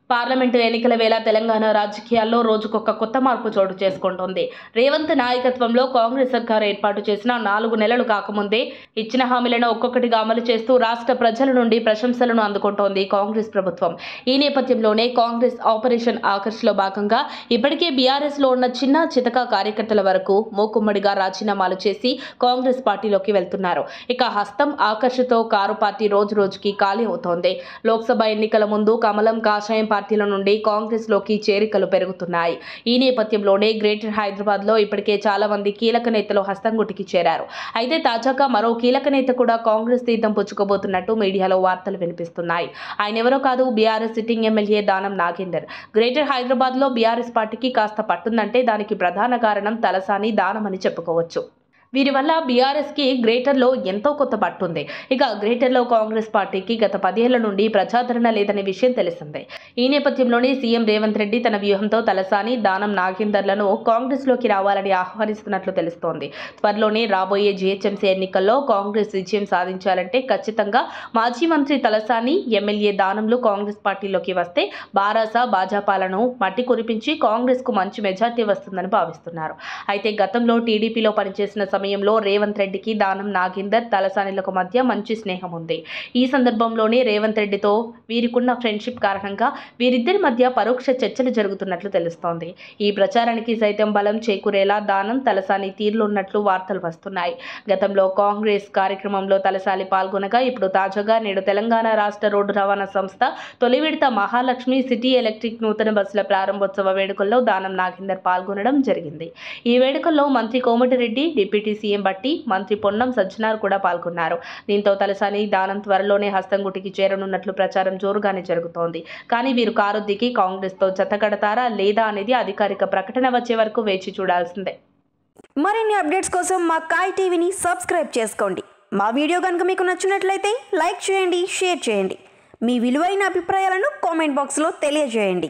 parliament ఎన్నికల వేళ తెలంగాణ రాజకీయాల్లో రోజుకొక కొత్త మార్పు చోటు చేసుకుంటోంది రేవంత్ నాయకత్వంలో కాంగ్రెస్ సర్కార్ ఏర్పాటు చేసిన నాలుగు నెలలు కాకముందే ఇచ్చిన హామీలను ఒక్కొక్కటిగా అమలు చేస్తూ రాష్ట్ర ప్రజల నుండి ప్రశంసలను అందుకుంటోంది కాంగ్రెస్ ప్రభుత్వం ఈ నేపథ్యంలోనే కాంగ్రెస్ ఆపరేషన్ ఆకర్ష్లో భాగంగా ఇప్పటికే బీఆర్ఎస్ లో ఉన్న చిన్న చితక కార్యకర్తల వరకు మూకుమ్మడిగా రాజీనామాలు చేసి కాంగ్రెస్ పార్టీలోకి వెళ్తున్నారు ఇక హస్తం ఆకర్షతో కారు పార్టీ రోజు రోజుకి ఖాళీ అవుతోంది లోక్సభ ఎన్నికల ముందు కమలం కాషాయం పార్టీల నుండి కాంగ్రెస్ లోకి చేరికలు పెరుగుతున్నాయి ఈ నేపథ్యంలోనే గ్రేటర్ హైదరాబాద్ లో ఇప్పటికే చాలా మంది కీలక నేతలు హస్తంగుటికి చేరారు అయితే తాజాగా మరో కీలక నేత కూడా కాంగ్రెస్ తీర్థం పుచ్చుకోబోతున్నట్టు మీడియాలో వార్తలు వినిపిస్తున్నాయి ఆయన ఎవరో కాదు బీఆర్ఎస్ సిట్టింగ్ ఎమ్మెల్యే దానం నాగేందర్ గ్రేటర్ హైదరాబాద్ లో బీఆర్ఎస్ పార్టీకి కాస్త పట్టుందంటే దానికి ప్రధాన కారణం తలసాని దానమని చెప్పుకోవచ్చు వీరి వల్ల బీఆర్ఎస్కి గ్రేటర్లో ఎంతో కొత్త పట్టుంది ఇక గ్రేటర్లో కాంగ్రెస్ పార్టీకి గత పదేళ్ల నుండి ప్రజాదరణ లేదనే విషయం తెలిసిందే ఈ నేపథ్యంలోనే సీఎం రేవంత్ రెడ్డి తన వ్యూహంతో తలసాని దానం నాగేందర్లను కాంగ్రెస్లోకి రావాలని ఆహ్వానిస్తున్నట్లు తెలుస్తోంది త్వరలోనే రాబోయే జీహెచ్ఎంసీ ఎన్నికల్లో కాంగ్రెస్ విజయం సాధించాలంటే ఖచ్చితంగా మాజీ మంత్రి తలసాని ఎమ్మెల్యే దానంలు కాంగ్రెస్ పార్టీలోకి వస్తే బారాస భాజపాలను మట్టి కురిపించి కాంగ్రెస్కు మంచి మెజార్టీ వస్తుందని భావిస్తున్నారు అయితే గతంలో టీడీపీలో పనిచేసిన సమయంలో రేవంత్ రెడ్డికి దానం నాగేందర్ తలసానిలకు మధ్య మంచి స్నేహం ఉంది ఈ సందర్భంలోనే రేవంత్ రెడ్డితో వీరికున్న ఫ్రెండ్షిప్ కారణంగా వీరిద్దరి మధ్య పరోక్ష చర్చలు జరుగుతున్నట్లు తెలుస్తోంది ఈ ప్రచారానికి సైతం బలం చేకూరేలా దానం తలసాని తీరులున్నట్లు వార్తలు వస్తున్నాయి గతంలో కాంగ్రెస్ కార్యక్రమంలో తలసాని పాల్గొనగా ఇప్పుడు తాజాగా నేడు తెలంగాణ రాష్ట్ర రోడ్డు రవాణా సంస్థ తొలి విడత మహాలక్ష్మి సిటీ ఎలక్ట్రిక్ నూతన బస్సుల ప్రారంభోత్సవ వేడుకల్లో దానం నాగేందర్ పాల్గొనడం జరిగింది ఈ వేడుకల్లో మంత్రి కోమటిరెడ్డి డిప్యూటీ సీఎం బట్టి మంత్రి పొన్నం సజ్జనార్ కూడా పాల్గొన్నారు దీంతో తలసాని దానం త్వరలోనే హస్తంగుటికి చేరనున్నట్లు ప్రచారం జోరుగానే జరుగుతోంది కానీ వీరు కారు దిగి కాంగ్రెస్తో జతకడతారా లేదా అనేది అధికారిక ప్రకటన వచ్చే వరకు వేచి చూడాల్సిందే మరిన్ని అప్డేట్స్ కోసం మా కాయ్ టీవీని సబ్స్క్రైబ్ చేసుకోండి మా వీడియో కనుక మీకు నచ్చినట్లయితే లైక్ చేయండి షేర్ చేయండి మీ విలువైన అభిప్రాయాలను కామెంట్ బాక్స్లో తెలియజేయండి